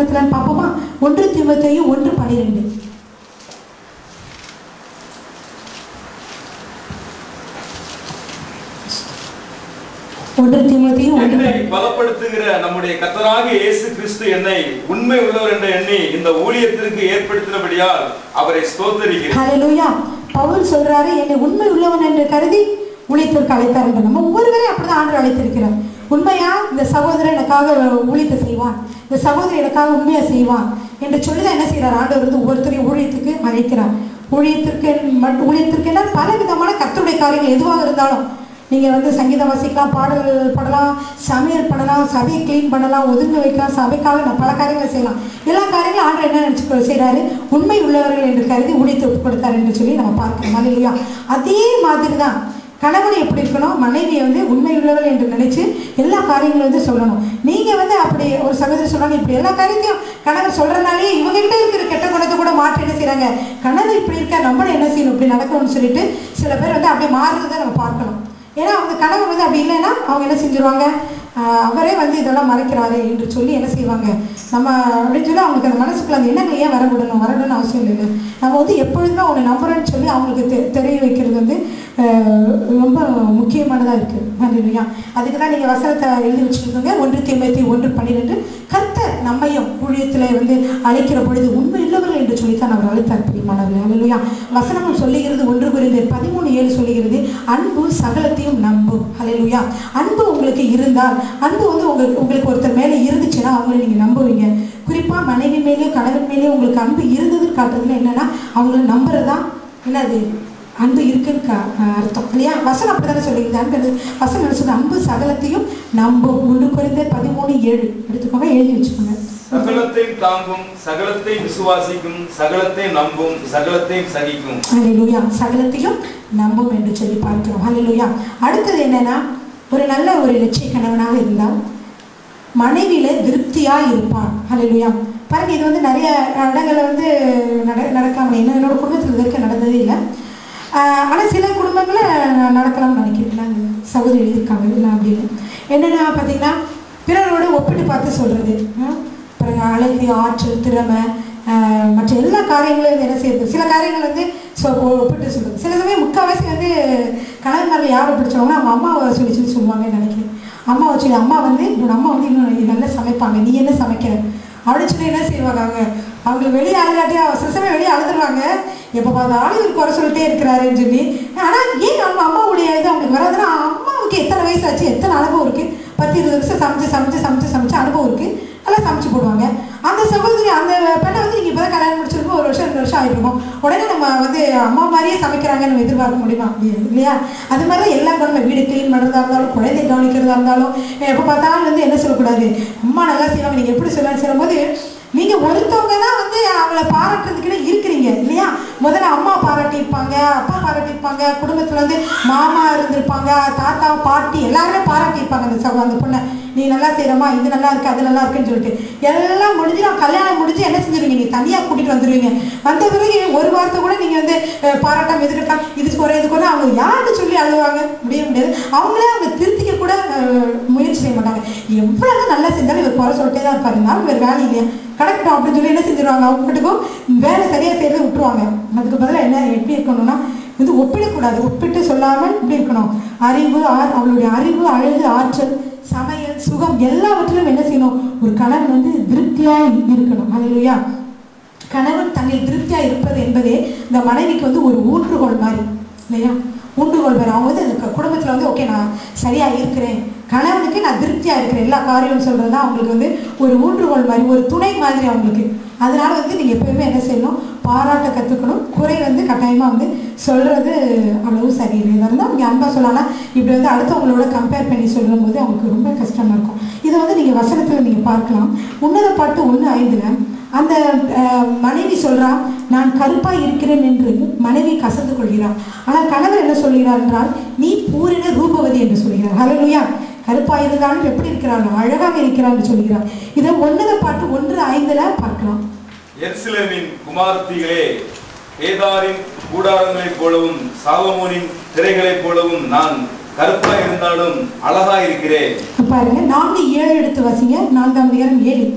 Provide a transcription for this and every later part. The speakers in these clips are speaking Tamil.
வசனத்துல பார்ப்போமா ஒன்று தீமத்தையும் ஒன்று பன்னிரெண்டு ஒன்று தீமத்தையும் ஒன்று என்னை பன்னிரெண்டு. பலப்படுத்துகிற நம்முடைய கர்த்தராகிய இயேசு கிறிஸ்து என்னை உண்மை உள்ளவர் என்று எண்ணி இந்த ஊழியத்திற்கு ஏற்படுத்தினபடியால் அவரை ஸ்தோத்தரிக்கிறேன் ஹalleluya பவுல் சொல்றாரு என்னை உண்மை உள்ளவன் என்று கருதி ஊழியத்திற்கு அழைத்தார் என்று நம்ம ஒவ்வொருவரையும் அப்படிதான் ஆண்டு அழைத்திருக்கிறார் உண்மையா இந்த சகோதரன் எனக்காக ஊழியத்தை செய்வான் இந்த சகோதரி எனக்காக உண்மையா செய்வான் என்று சொல்லி தான் என்ன செய்யறார் ஆண்டவர் வந்து ஒவ்வொருத்தரையும் ஊழியத்துக்கு அழைக்கிறார் ஊழியத்திற்கு மட்- ஊழியத்திற்கு என்ன பல விதமான கர்த்தருடைய காரியங்கள் எதுவாக இருந்தாலும் நீங்கள் வந்து சங்கீதம் வாசிக்கலாம் பாடல்கள் பாடலாம் சமையல் பண்ணலாம் சபையை க்ளீன் பண்ணலாம் ஒதுங்க வைக்கலாம் சபைக்காக நான் பல காரியங்களை செய்யலாம் எல்லா காரியங்களும் ஆண்டவர் என்ன நினச்சி செய்கிறாரு உண்மை உள்ளவர்கள் என்று கருதி ஊழியத்தை ஒப்புக் கொடுத்தார் என்று சொல்லி நம்ம பார்க்கிறோம் இல்லையா அதே மாதிரி தான் கணவன் எப்படி இருக்கணும் மனைவியை வந்து உண்மை உள்ளவர்கள் என்று நினைச்சு எல்லா காரியங்களும் வந்து சொல்லணும் நீங்க வந்து அப்படி ஒரு சகோதரி சொன்னாங்க இப்படி எல்லா காரியத்தையும் கணவர் சொல்றதுனாலே இவங்க கிட்ட இருக்கிற கெட்ட குணத்தை கூட மாற்றி என்ன செய்றாங்க கணவர் இப்படி இருக்க நம்மளும் என்ன செய்யணும் இப்படி நடக்கணும்னு சொல்லிட்டு சில பேர் வந்து அப்படியே மாறுறதை நம்ம பார்க்கணும் ஏன்னா அவங்க கணவர் வந்து அப்படி இல்லைன்னா அவங்க என்ன செஞ்சிருவாங்க ஆஹ் அவரே வந்து இதெல்லாம் மறைக்கிறாரு என்று சொல்லி என்ன செய்வாங்க நம்ம அப்படின்னு சொல்லி அவங்களுக்கு அந்த மனசுக்குள்ள அந்த எண்ணங்கள் ஏன் வரவிடணும் வரணும்னு அவசியம் இல்லை நம்ம வந்து எப்பொழுதுமே அவனை நம்புறேன்னு சொல்லி அவங்களுக்கு தெ தெரிய வைக்கிறது வந்து ஆஹ் ரொம்ப முக்கியமானதாக இருக்குது இல்லையா அதுக்கு தான் நீங்கள் வசனத்தை எழுதி வச்சுருக்கோங்க ஒன்று தீமைத்தி ஒன்று பன்னிரெண்டு கர்த்தர் நம்மையும் ஊழியத்தில் வந்து அழைக்கிற பொழுது உண்மை இல்லவர்கள் என்று சொல்லித்தான் அவர் அழைத்தார் பிரியமானவர்கள் இல்லையா வசனமும் சொல்லுகிறது ஒன்று குறிந்து பதிமூணு ஏழு சொல்லுகிறது அன்பு சகலத்தையும் நம்பும் ஹalleluya அன்பு உங்களுக்கு இருந்தால் அன்பு வந்து உங்களுக்கு உங்களுக்கு ஒருத்தர் மேலே இருந்துச்சுன்னா அவங்கள நீங்கள் நம்புவீங்க குறிப்பாக மனைவி மேலேயும் கணவன் மேலேயும் உங்களுக்கு அன்பு இருந்தது காட்டுறதுல என்னன்னா அவங்கள நம்புறதா என்னது அன்பு இருக்குன்னு கா- அஹ் அர்த்தம் இல்லையா வசனம் அப்படித்தானே சொல்லியிருது அன்பு என்னது? வசனம் என்ன சொல்லுது அன்பு சகலத்தையும் நம்பும் ஒன்று குறைந்த பதிமூணு ஏழு எடுத்துக்கோங்க எழுதி வச்சுக்கோங்க சகலத்தை தாங்கும் சகலத்தை விசுவாசிக்கும் சகலத்தை நம்பும் சகலத்தை சகிக்கும் ஹalleluya சகலத்தையும் நம்பும் என்று சொல்லி பார்க்கிறோம் ஹalleluya அடுத்தது என்னன்னா ஒரு நல்ல ஒரு லட்சிய கணவனாக இருந்தால் மனைவியில திருப்தியா இருப்பான் ஹalleluya பாருங்க இது வந்து நிறைய இடங்கள்ல வந்து நட நடக்கலாம் என்ன என்னோட குடும்பத்தில் இது வரைக்கும் நடந்ததே இல்லை ஆஹ் ஆனா சில குடும்பங்கள்ல நடக்கலாம்னு நினைக்கிறேன் அந்த சகோதரி எழுதியிருக்காங்க இல்லை அப்படின்னு என்னன்னா பார்த்தீங்கன்னா பிறரோட ஒப்பிட்டு பார்த்து சொல்றது ஆஹ் பாருங்க அழகு ஆற்றல் திறமை ஆஹ் மற்ற எல்லா காரியங்களும் வந்து என்ன செய்யுது சில காரியங்கள் வந்து சொ- ஒப்பிட்டு சொல்றது சில சமயம் முக்கால்வாசி வந்து கணவன்மாரில் யார் ஒப்பிட்டு சொல்லுவாங்கன்னா அவங்க அம்மாவை சொல்லி சொல்லி சொல்லுவாங்கன்னு நினைக்கிறேன் அம்மாவை சொல்லி அம்மா வந்து என்னோட அம்மா வந்து இன்னும் நல்லா சமைப்பாங்க நீ என்ன சமைக்கிற அப்படின்னு சொல்லி என்ன செய்வாங்க அவங்க அவங்க வெளியே அழுகாட்டியா சில சமயம் வெளியே அழுதுருவாங்க எப்போ பார்த்தாலும் இவர் குறை சொல்லிட்டே இருக்கிறாருன்னு சொல்லி ஆனால் ஏன் அவங்க அம்மாவுடைய இது அவங்களுக்கு வராதுன்னா அம்மாவுக்கு எத்தனை வயசு ஆச்சு எத்தனை அனுபவம் இருக்குது பத்து இருபது வருஷம் சமைச்சு சமைச்சு சமைச்சு சமைச்சு அனுபவம் இருக்குது நல்லா சமைச்சு போடுவாங்க அந்த சகோதரி அந்த பெண்ணை வந்து நீங்கள் இப்போ தான் கல்யாணம் முடிச்சிருக்கோம் ஒரு வருஷம் ரெண்டு வருஷம் ஆகிருக்கும் உடனே நம்ம வந்து அம்மா மாதிரியே சமைக்கிறாங்கன்னு நம்ம எதிர்பார்க்க முடியுமா முடியாது இல்லையா அது மாதிரி தான் எல்லா குழந்தை வீடு க்ளீன் பண்ணுறதா இருந்தாலும் குழந்தை கவனிக்கிறதா இருந்தாலும் எப்போ பார்த்தாலும் வந்து என்ன சொல்லக்கூடாது அம்மா நல்லா செய்வாங்க நீங்கள் எப்படி சொல்லலாம் சொல்லும்போது நீங்கள் ஒருத்தவங்க தான் வந்து அவளை பாராட்டுறதுக்குன்னு இருக்கிறீங்க இல்லையா முதல்ல அம்மா பாராட்டியிருப்பாங்க அப்பா பாராட்டியிருப்பாங்க குடும்பத்தில் வந்து மாமா இருந்திருப்பாங்க தாத்தா பாட்டி எல்லாருமே பாராட்டியிருப்பாங்க அந்த சகோ அந்த பொண்ணை நீ நல்லா செய்கிறமா இது நல்லா இருக்கு அது நல்லா இருக்குன்னு சொல்லிட்டு எல்லாம் முடிஞ்சு நான் கல்யாணம் முடிஞ்சு என்ன செஞ்சிருவீங்க நீ தனியாக கூட்டிகிட்டு வந்துடுவீங்க வந்த பிறகு ஒரு வார்த்தை கூட நீங்கள் வந்து அஹ், பாராட்டாம எதுக்கா இது குறை இது குறை அவங்க யார்கிட்ட சொல்லி அழுவாங்க முடிய முடியாது அவங்களே அவங்க திருத்திக்க கூட அஹ், முயற்சி செய்ய மாட்டாங்க எவ்வளவு நல்லா செஞ்சாலும் இவர் குறை சொல்லிட்டே தான் இருப்பாரு இருந்தாலும் வேறு வேலை இல்லையா கிடக்கட்டும் அப்படின்னு சொல்லி என்ன செஞ்சிருவாங்க அவங்க வீட்டுக்கும் வேலை சரியாக செய்யறது விட்டுருவாங்க அதுக்கு பதிலாக என்ன எப்படி இருக்கணும்னா இது ஒப்பிடக்கூடாது ஒப்பிட்டு சொல்லாமல் இப்படி இருக்கணும் அறிவு ஆர் அவளுடைய அறிவு அழகு ஆற்றல் சமையல் சுகம் எல்லாவற்றிலும் என்ன செய்யணும் ஒரு கணவன் வந்து திருப்தியாக இருக்கணும் அல்லையா கணவன் தன்னில் திருப்தியாக இருப்பது என்பதே இந்த மனைவிக்கு வந்து ஒரு ஊன்றுகோல் மாதிரி இல்லையா ஊன்றுகோல் வேறு அவங்க வந்து அந்த குடும்பத்தில் வந்து ஓகே நான் சரியாக இருக்கிறேன் கணவனுக்கு நான் திருப்தியாக இருக்கிறேன் எல்லா காரியம்னு சொல்கிறது தான் அவங்களுக்கு வந்து ஒரு ஊன்றுகோல் மாதிரி ஒரு துணை மாதிரி அவங்களுக்கு அதனால வந்து நீங்கள் எப்பயுமே என்ன செய்யணும் பாராட்ட கற்றுக்கணும் குறை வந்து கட்டாயமாக வந்து சொல்கிறது அவ்வளவு சரியில்லை இதாக இருந்தால் நீங்கள் அன்பாக சொல்லலாம் இப்படி வந்து அடுத்தவங்களோட கம்பேர் பண்ணி சொல்லும் போது அவங்களுக்கு ரொம்ப கஷ்டமாக இருக்கும் இதை வந்து நீங்கள் வசனத்தில் நீங்கள் பார்க்கலாம் உன்னத பாட்டு ஒன்று ஐந்தில் அந்த அஹ், மனைவி சொல்றா நான் கருப்பாய் இருக்கிறேன் என்று மனைவி கசந்து கொள்கிறார் ஆனால் கணவர் என்ன சொல்கிறார் என்றால் நீ பூரண ரூபவதி என்று சொல்கிறார் ஹalleluya கருப்பாய் இருந்தாலும் எப்படி இருக்கிறாள் அழகாக இருக்கிறாள் என்று சொல்கிறார் இதை ஒன்னத பாட்டு ஒன்று ஐந்துல பார்க்கலாம் எருசலேமின் குமாரத்திகளே கேதாரின் கூடாரங்களைப் போலவும் சாலமோனின் திரைகளைப் போலவும் நான் கருப்பா இருந்தாலும் அழகா இருக்கிறேன் பாருங்க நான்கு ஏழு எடுத்து வாசிங்க நான்காம் அதிகாரம் ஏழு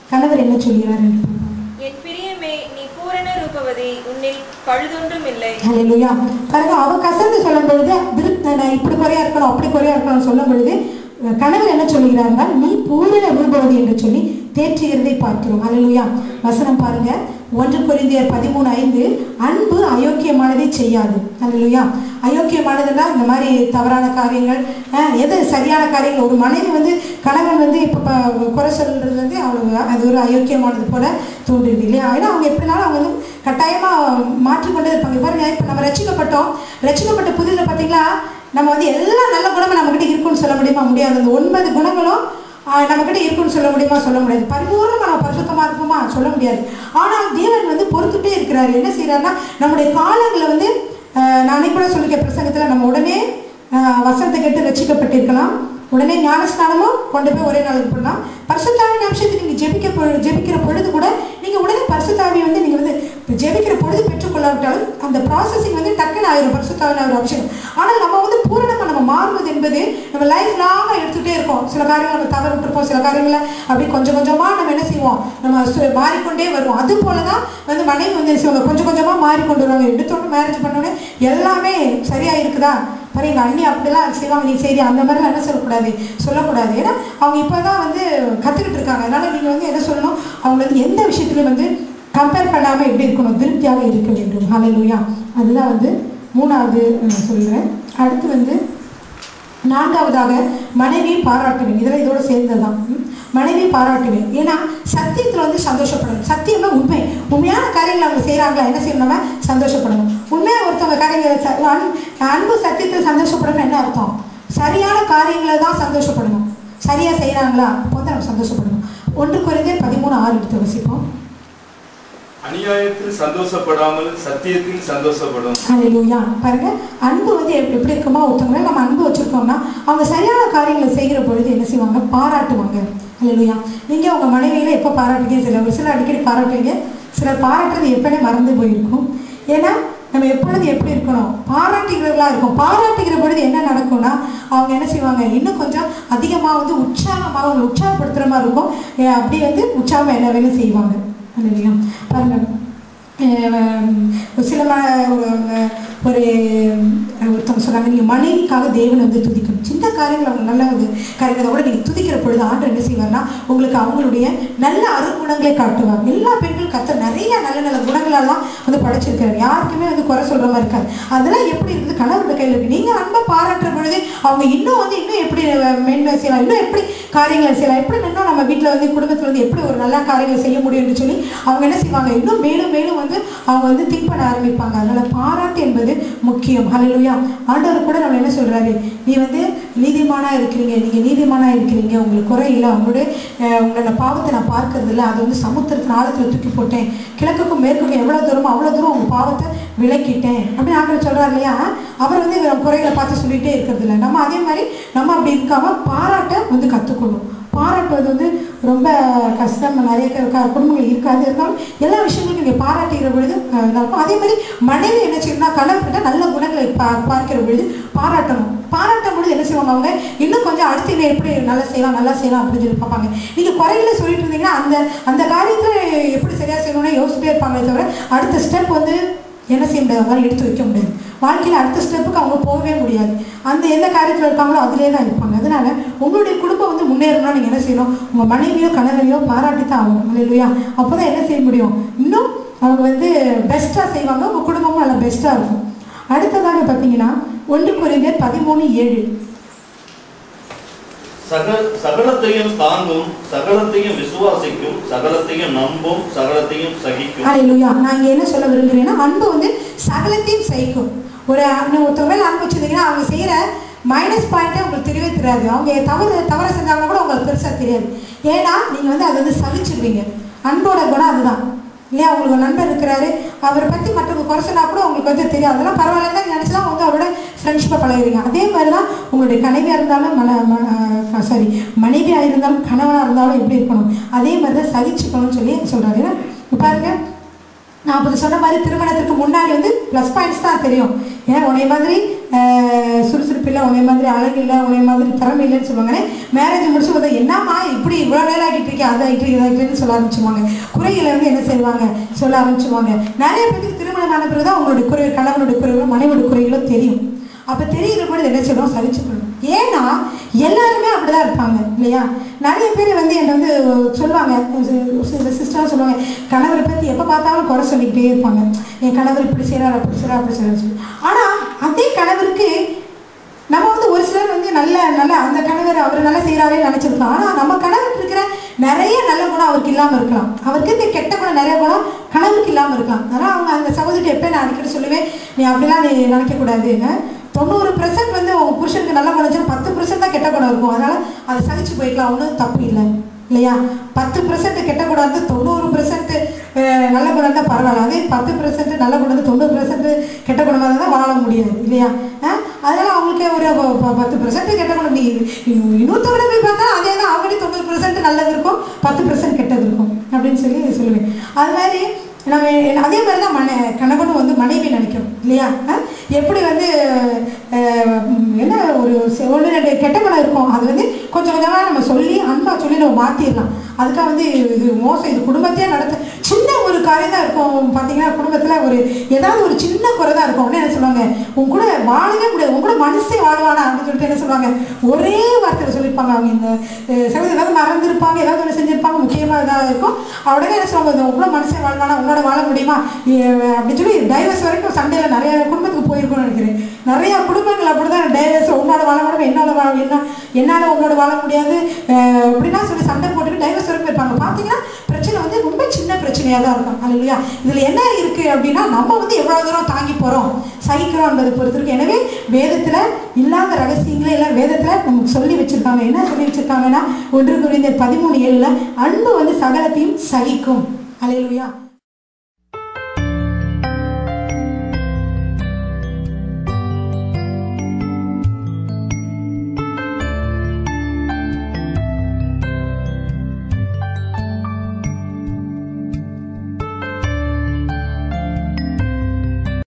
கணவர் என்ன சொல்கிறார் என்று பார்ப்போம். என் பிரியமே நீ பூரண ரூபவதி உன்னில் பழுதொன்றும் இல்லை ஹalleluya பாருங்க அவ கசந்து சொல்லும் பொழுது திருப்தி நான் இப்படி குறையா இருக்கணும் அப்படி குறையா இருக்கணும் சொல்லும் பொழுது கணவர் என்ன சொல்லுகிறார்கள் நீ பூரண ரூபவதி என்று சொல்லி தேற்றுகிறதை பார்க்கிறோம் ஹalleluya வசனம் பாருங்க ஒன்று கொரிந்தியர் பதிமூணு ஐந்து அன்பு அயோக்கியமானதை செய்யாது ஹalleluya அயோக்கியமானதுன்னா இந்த மாதிரி தவறான காரியங்கள் அஹ், எது சரியான காரியங்கள் ஒரு மனைவி வந்து கணவன் வந்து இப்போ ப- குறை சொல்றது வந்து அவளுக்கு அது ஒரு அயோக்கியமானது போல தோன்றுது இல்லையா ஏன்னா அவங்க எப்படினாலும் அவங்க வந்து கட்டாயமாக மாற்றிக்கொண்டே இருப்பாங்க பாருங்க இப்போ நம்ம ரசிக்கப்பட்டோம் ரசிக்கப்பட்ட புதிதில் பார்த்தீங்களா நம்ம வந்து எல்லா நல்ல குணமும் நம்மக்கிட்ட இருக்குன்னு சொல்ல முடியுமா முடியாது அந்த ஒன்பது குணங்களும் ஆஹ், நம்மக்கிட்ட இருக்குன்னு சொல்ல முடியுமா சொல்ல முடியாது பரிபூர்ணமாக நம்ம பரிசுத்தமாக இருப்போமா சொல்ல முடியாது ஆனால் தேவன் வந்து பொறுத்துட்டே இருக்கிறாரு என்ன செய்யறாருன்னா நம்முடைய காலங்களை வந்து ஆஹ், நான் அன்னைக்கு கூட சொல்லியிருக்கேன் பிரசங்கத்தில் நம்ம உடனே ஆஹ், வசனத்தை கேட்டு ரசிக்கப்பட்டிருக்கலாம் உடனே ஞானஸ்நானமும் கொண்டு போய் ஒரே நாளுக்கு பண்ணலாம் பரிசுத்தாவின் அம்சத்துக்கு நீங்கள் ஜெபிக்க பொழு- ஜெபிக்கிற பொழுது கூட நீங்கள் உடனே பரிசுத்தாவியை வந்து நீங்கள் வந்து ஜெபிக்கிற பொழுது பெற்றுக்கொள்ளாவிட்டாலும் அந்த ப்ராசஸிங் வந்து டக்குன்னு ஆயிரும் பரிசுத்தாவின் ஒரு அம்சம் ஆனால் நம்ம வந்து பூரணமாக நம்ம மாறுவது என்பது நம்ம லைஃப் லாங்காக எடுத்துகிட்டே இருக்கோம் சில காரியங்கள் நம்ம தவறு விட்டுருப்போம் சில காரியங்களை அப்படி கொஞ்சம் கொஞ்சமாக நம்ம என்ன செய்வோம் நம்ம சு- மாறிக்கொண்டே வருவோம் அது போல தான் வந்து மனைவி வந்து என்ன செய்வாங்க கொஞ்சம் கொஞ்சமாக மாறிக்கொண்டு வருவாங்க எடுத்தோன்னு மேரேஜ் பண்ணோடனே எல்லாமே சரியாக இருக்குதா பாரு எங்கள் அண்ணி அப்படிலாம் செய்வாங்க நீ சரி அந்த மாதிரிலாம் என்ன சொல்லக்கூடாது சொல்லக்கூடாது ஏன்னா அவங்க இப்போ தான் வந்து கற்றுக்கிட்டு இருக்காங்க அதனால் நீங்கள் வந்து என்ன சொல்லணும் அவங்க வந்து எந்த விஷயத்துலையும் வந்து கம்பேர் பண்ணாமல் எப்படி இருக்கணும் திருப்தியாக இருக்க வேண்டும் ஹalleluya அதுதான் வந்து மூணாவது நான் சொல்கிறேன் அடுத்து வந்து நான்காவதாக மனைவி பாராட்டுவேன் இதெல்லாம் இதோட சேர்ந்தது தான் மனைவி பாராட்டுவேன் ஏன்னா சத்தியத்தில் வந்து சந்தோஷப்படணும் சத்தியம்னா உண்மை உண்மையான காரியங்களை அவங்க செய்கிறாங்களா என்ன செய்யணும் நம்ம சந்தோஷப்படணும் உண்மையாக ஒருத்தவங்க காரியங்களை ச- அன்- அன்பு சத்தியத்தில் சந்தோஷப்படணும் என்ன அர்த்தம் சரியான காரியங்களை தான் சந்தோஷப்படணும் சரியாக செய்கிறாங்களா அப்போ வந்து நம்ம சந்தோஷப்படணும் ஒன்று குறைந்தே பதிமூணு ஆறு எடுத்து வசிப்போம் அநியாயத்தில் சந்தோஷப்படாமல் சத்தியத்தில் சந்தோஷப்படும் ஹalleluya பாருங்க அன்பு வந்து எப்~ எப்படி இருக்குமா ஒருத்தவங்க மேல நம்ம அன்பு வச்சிருக்கோம்னா அவங்க சரியான காரியங்களை செய்கிற பொழுது என்ன செய்வாங்க பாராட்டுவாங்க ஹalleluya நீங்க உங்க மனைவியில எப்போ பாராட்டுங்க சில சில அடிக்கடி பாராட்டுவீங்க சிலர் பாராட்டுறது எப்பனே மறந்து போயிருக்கும் ஏன்னா நம்ம எப்பொழுது எப்படி இருக்கணும் பாராட்டுகிறவர்களா இருக்கும் பாராட்டுகிற பொழுது என்ன நடக்கும்னா அவங்க என்ன செய்வாங்க இன்னும் கொஞ்சம் அதிகமாக வந்து உற்சாகமாக அவங்களை உற்சாகப்படுத்துகிற மாதிரி இருக்கும் ஏ, அப்படியே வந்து உற்சாகமாக என்ன வேலையும் செய்வாங்க ஹalleluya பாருங்க அஹ் சில ம ஒரு ஒரு ஒருத்தவங்க சொன்னாங்க நீங்கள் மனைவிக்காக தேவனை வந்து துதிக்கணும் சின்ன காரியங்கள் அவங்க நல்ல ஒரு காரியங்களை கூட நீங்கள் துதிக்கிற பொழுது ஆண்டு என்ன செய்வார்னா உங்களுக்கு அவங்களுடைய நல்ல அருகுணங்களை காட்டுவார் எல்லா பெண்களும் கத்த நிறைய நல்ல நல்ல குணங்களெல்லாம் வந்து படைச்சிருக்காரு யாருக்குமே வந்து குறை சொல்கிற மாதிரி இருக்காது அதெல்லாம் எப்படி இருக்குது கணவருடைய கையில் இருக்குது நீங்கள் அன்பை பாராட்டுற பொழுது அவங்க இன்னும் வந்து இன்னும் எப்படி மேன்மை செய்யலாம் இன்னும் எப்படி காரியங்களை செய்யலாம் எப்படி இன்னும் நம்ம வீட்டில் வந்து குடும்பத்தில் வந்து எப்படி ஒரு நல்ல காரியங்கள் செய்ய முடியும்னு சொல்லி அவங்க என்ன செய்வாங்க இன்னும் மேலும் மேலும் வந்து அவங்க வந்து திங்க் பண்ண ஆரம்பிப்பாங்க அதனால பாராட்டு என்பது முக்கியம் ஹalleluya ஆண்டவர் கூட நம்ம என்ன சொல்றாரு நீ வந்து நீதிமானா இருக்கிறீங்க நீங்க நீதிமானா இருக்கிறீங்க உங்களுக்கு குறை இல்லை உங்களுடைய அஹ், உங்களோட பாவத்தை நான் பார்க்கறது இல்லை அது வந்து சமுத்திரத்தின் ஆழத்துல தூக்கி போட்டேன் கிழக்குக்கும் மேற்குக்கும் எவ்வளவு தூரமோ அவ்வளவு தூரம் உங்க பாவத்தை விலக்கிட்டேன் அப்படின்னு ஆண்டவர் சொல்றாரு இல்லையா அவர் வந்து இவர் குறைகளை பார்த்து சொல்லிட்டே இருக்கிறது இல்லை நம்ம அதே மாதிரி நம்ம அப்படி இருக்காம பாராட்ட வந்து கத்துக்கணும் பாராட்டுவது வந்து ரொம்ப கஷ்டம் நிறைய க- க- குடும்பங்கள் இருக்காது இருந்தாலும் எல்லா விஷயங்களும் நீங்கள் பாராட்டுகிற பொழுது அஹ், நல்லா இருக்கும் அதே மாதிரி மனைவி என்ன செய்யணும்னா கணவர்கிட்ட நல்ல குணங்களை பா பார்க்கிற பொழுது பாராட்டணும் பாராட்டும் பொழுது என்ன செய்வாங்க அவங்க இன்னும் கொஞ்சம் அடுத்து இவன் எப்படி நல்லா செய்யலாம் நல்லா செய்யலாம் அப்படின்னு சொல்லி பார்ப்பாங்க நீங்கள் குறைகளை சொல்லிட்டு இருந்தீங்கன்னா அந்த அந்த காரியத்தில் எப்படி சரியாக செய்யணும்னு யோசிச்சுட்டே இருப்பாங்களே தவிர அடுத்த ஸ்டெப் வந்து என்ன செய்ய முடியாது அவங்களால எடுத்து வைக்க முடியாது வாழ்க்கையில் அடுத்த ஸ்டெப்புக்கு அவங்க போகவே முடியாது அந்த எந்த காரியத்தில் இருக்காங்களோ அதிலே தான் இருப்பாங்க அதனால உங்களுடைய குடும்பம் வந்து முன்னேறணும்னா நீங்கள் என்ன செய்யணும் உங்கள் மனைவியோ கணவரையோ பாராட்டி தான் ஆகணும் இல்லையா அப்போ தான் என்ன செய்ய முடியும் இன்னும் அவங்க வந்து பெஸ்ட்டாக செய்வாங்க உங்கள் குடும்பமும் நல்லா பெஸ்ட்டாக இருக்கும் அடுத்ததாக பார்த்தீங்கன்னா ஒன்று குறைந்த பதிமூணு ஏழு சக சகலத்தையும் தாங்கும் சகலத்தையும் விசுவாசிக்கும் சகலத்தையும் நம்பும் சகலத்தையும் சகிக்கும் ஹalleluya நான் இங்கே என்ன சொல்ல விரும்புகிறேன்னா அன்பு வந்து சகலத்தையும் சகிக்கும் ஒரு நீ ஒருத்தவங்க மேல அன்பு வச்சிருந்தீங்கன்னா அவங்க செய்கிற மைனஸ் பாயிண்ட்டே உங்களுக்கு தெரியவே தெரியாது அவங்க தவறு தவறு செஞ்சாங்கன்னா கூட உங்களுக்கு பெருசாக தெரியாது ஏன்னா நீங்கள் வந்து அதை வந்து சகிச்சிடுவீங்க அன்போட குணம் அதுதான் இல்லையா உங்களுக்கு ஒரு நண்பர் இருக்கிறாரு அவரை பற்றி மற்றவங்க குறை சொன்னா கூட உங்களுக்கு வந்து தெரியும் அதெல்லாம் பரவாயில்ல தான் நினச்சி தான் வந்து அவரோட ஃப்ரெண்ட்ஷிப்பை பழகுறீங்க அதே மாதிரி தான் உங்களுடைய கணவியாக இருந்தாலும் மன சாரி மனைவியாக இருந்தாலும் கணவனாக இருந்தாலும் எப்படி இருக்கணும் அதே மாதிரி தான் சகிச்சுக்கணும்னு சொல்லி சொல்கிறாரு ஏன்னா இப்ப பாருங்க நான் அப்போ சொன்ன மாதிரி திருமணத்துக்கு முன்னாடி வந்து ப்ளஸ் பாயிண்ட்ஸ் தான் தெரியும் ஏன் உன்னை மாதிரி அஹ், சுறுசுறுப்பு இல்லை உன்னை மாதிரி அழகு இல்லை உன்னை மாதிரி திறமை இல்லைன்னு சொல்லுவாங்க மேரேஜ் முடிச்சு பார்த்தா என்னம்மா இப்படி இவ்வளோ நேரம் ஆகிட்டு இருக்கே அதை ஆகிட்டு இதை ஆகிட்டுன்னு சொல்ல ஆரம்பிச்சுவாங்க குறைகளை வந்து என்ன செய்வாங்க சொல்ல ஆரம்பிச்சுவாங்க நிறைய பேருக்கு திருமணம் ஆன பிறகு தான் அவங்களுடைய குறை கணவனுடைய குறைகளோ மனைவியோட குறைகளோ தெரியும் அப்போ தெரிகிற பொழுது என்ன செய்யணும் சகிச்சுக்கணும் ஏன்னா எல்லாருமே அப்படிதான் இருப்பாங்க இல்லையா நிறைய பேர் வந்து என்னை வந்து சொல்லுவாங்க சில சிஸ்டர்லாம் சொல்லுவாங்க கணவரை பற்றி எப்போ பார்த்தாலும் குறை சொல்லிக்கிட்டே இருப்பாங்க என் கணவர் இப்படி செய்கிறார் அப்படி செய்கிறார் அப்படி செய்கிறார் சொல்லி ஆனால் அதே கணவருக்கு நம்ம வந்து ஒரு சிலர் வந்து நல்ல நல்ல அந்த கணவர் அவர் நல்லா செய்கிறாரே நினச்சிருக்கலாம் ஆனால் நம்ம கணவருக்கு இருக்கிற நிறைய நல்ல குணம் அவருக்கு இல்லாமல் இருக்கலாம் அவருக்கு இருக்க கெட்ட குணம் நிறைய குணம் கணவருக்கு இல்லாமல் இருக்கலாம் அதனால் அவங்க அந்த சகோதரிட்டு எப்போ நான் அடிக்கடி சொல்லுவேன் நீ அப்படிலாம் நீ நினைக்கக்கூடாதுன்னு தொண்ணூறு பெர்சன்ட் வந்து உங்கள் புருஷனுக்கு நல்ல குணம் இருந்துச்சுன்னா பத்து பெர்சன்ட் தான் கெட்ட குணம் இருக்கும் அதனால் அதை சகிச்சு போய்க்கலாம் ஒன்றும் தப்பு இல்லை இல்லையா பத்து பெர்சன்ட் கெட்ட குணம் வந்து தொண்ணூறு பெர்சன்ட் நல்ல குணம் இருந்தால் பரவாயில்ல அதே பத்து பெர்சன்ட் நல்ல குணம் வந்து தொண்ணூறு பெர்சன்ட் கெட்ட குணமாக இருந்தால் வாழ முடியாது இல்லையா அஹ் அதனால அவங்களுக்கு ஒரு ப- ப- பத்து பெர்சன்ட் கெட்ட குணம் நீ இன்னொருத்தவரை போய் பார்த்தா அதே தான் ஆல்ரெடி தொண்ணூறு பெர்சன்ட் நல்லது இருக்கும் பத்து பெர்சன்ட் கெட்டது இருக்கும் அப்படின்னு சொல்லி சொல்லுவேன் அது மாதிரி நம்ம அதே மாதிரி தான் மன கணவனும் வந்து மனைவி நினைக்கணும் இல்லையா அஹ் எப்படி வந்து அஹ், என்ன ஒரு செ- ஒன்று ரெண்டு கெட்ட குணம் இருக்கும் அது வந்து கொஞ்சம் கொஞ்சமாக நம்ம சொல்லி அன்பாக சொல்லி நம்ம மாற்றிடலாம் அதுக்காக வந்து இது மோசம் இது குடும்பத்தையே நடத்த சின்ன ஒரு காரியம் தான் இருக்கும் பார்த்தீங்கன்னா குடும்பத்தில் ஒரு ஏதாவது ஒரு சின்ன குறை தான் இருக்கும் உடனே என்ன சொல்லுவாங்க உன் கூட வாழவே முடியாது உன் கூட மனுஷே வாழ்வானா அப்படின்னு சொல்லிட்டு என்ன சொல்லுவாங்க ஒரே வார்த்தையில் சொல்லியிருப்பாங்க அவங்க இந்த அஹ், சிலது ஏதாவது மறந்துருப்பாங்க ஏதாவது ஒன்று செஞ்சிருப்பாங்க முக்கியமாக இதாக இருக்கும் உடனே என்ன சொல்லுவாங்க உன் கூட மனுஷன் வாழ்வானா உன்னோட வாழ முடியுமா அஹ், அப்படின்னு சொல்லி டைவர்ஸ் வரைக்கும் சண்டையில் நிறைய குடும்பத்துக்கு போயிருக்கும்னு நினைக்கிறேன் நிறைய குடும்பங்கள் அப்படிதான் டைவர்ஸ் உன்னோட வாழ முடியும் என்னோட வாழ என்ன என்னால் உன்னோட வாழ முடியாது அஹ், அப்படிலாம் சொல்லி சண்டை போட்டுட்டு டைவர்ஸ் வரைக்கும் போயிருப்பாங்க பார்த்தீங்கன்னா பிரச்சனை வந்து ரொம்ப சின்ன பிரச்சனையாக தான் இருக்கும் அல்லையா இதில் என்ன இருக்குது அப்படின்னா நம்ம வந்து எவ்வளோ தூரம் தாங்கி போகிறோம் சகிக்கிறோம்ன்றதை பொறுத்து இருக்கு எனவே வேதத்தில் இல்லாத ரகசியங்களே எல்லாம் வேதத்தில் நமக்கு சொல்லி வச்சுருக்காங்க என்ன சொல்லி வச்சுருக்காங்கன்னா ஒன்று குறைந்த பதிமூணு ஏழில் அன்பு வந்து சகலத்தையும் சகிக்கும் அல்லையா